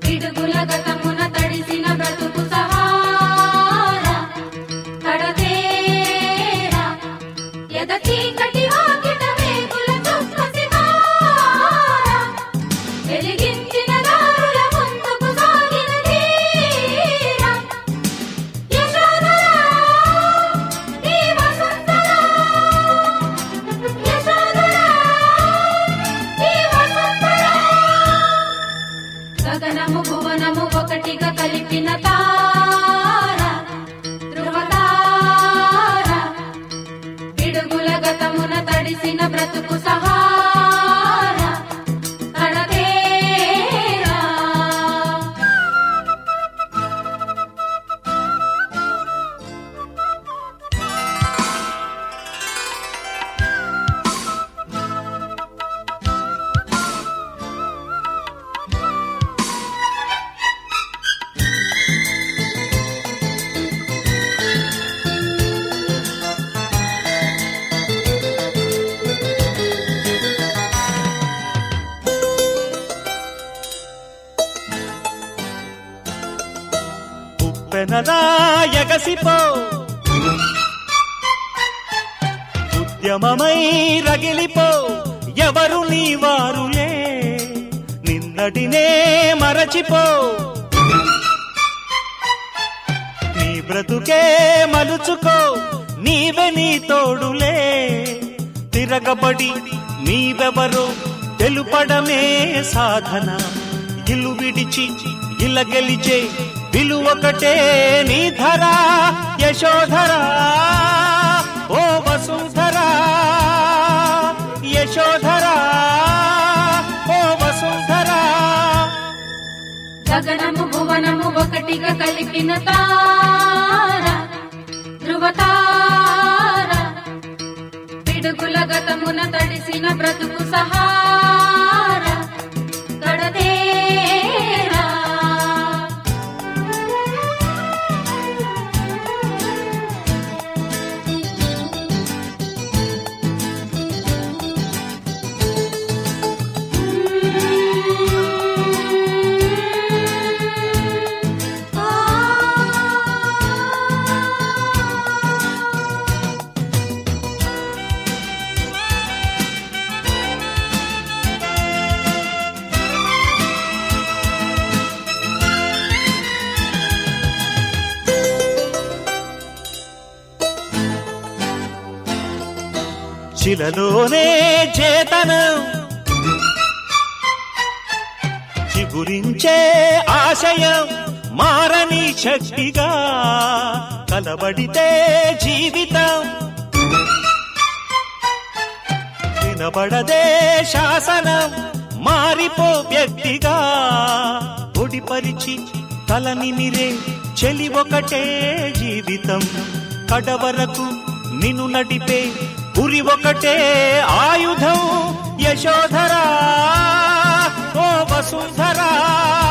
పిడుగుల గతమున తడిసిన బ్రతుకు సహారా కడతేరా ఎద చీకటి వాకిట వేగుల చుక్క సితారా వెలిగించిన దారుల ముందుకు సాగిన ధీరా యశోధరా ఈ వసుంధరా యశోధరా ఈ వసుంధరా గగనము భువనము ఒకటిగా కలిపిన తార ధృవతార పిడుగుల గతమున తడిసిన బ్రతుకు సహార కడతేరా ఉప్పెనలా ఎగసిపో ఉద్యమమై రగిలిపో ఎవరు నీ వారులే నిన్నటినే మరచిపో నీ బ్రతుకే మలుచుకో నీవే నీ తోడులే తిరగబడి నీవెవరో తెలుపడమే సాధన ఇల్లు విడిచి ఇల గెలిచే విలువొకటే నీ ధర యశోధరా ఓ వసుంధరా యశోధరా ఓ వసుంధరా గగనము భువనము ఒకటిగా కలిపిన తార ధృవతార పిడుగుల గతమున తడిసిన బ్రతుకు సహార గడదేరా శిలలోనే చేతనం చిగురించే ఆశయం మారని శక్తిగా కలబడితే జీవితం వినబడదే శాసనం మారిపో వ్యక్తిగా ఒడిపరిచి తలని నిరే చెలి ఒకటే జీవితం కడవరకు నిన్ను నడిపే గురి ఒకటే ఆయుధం యశోధరా ఓ వసుంధరా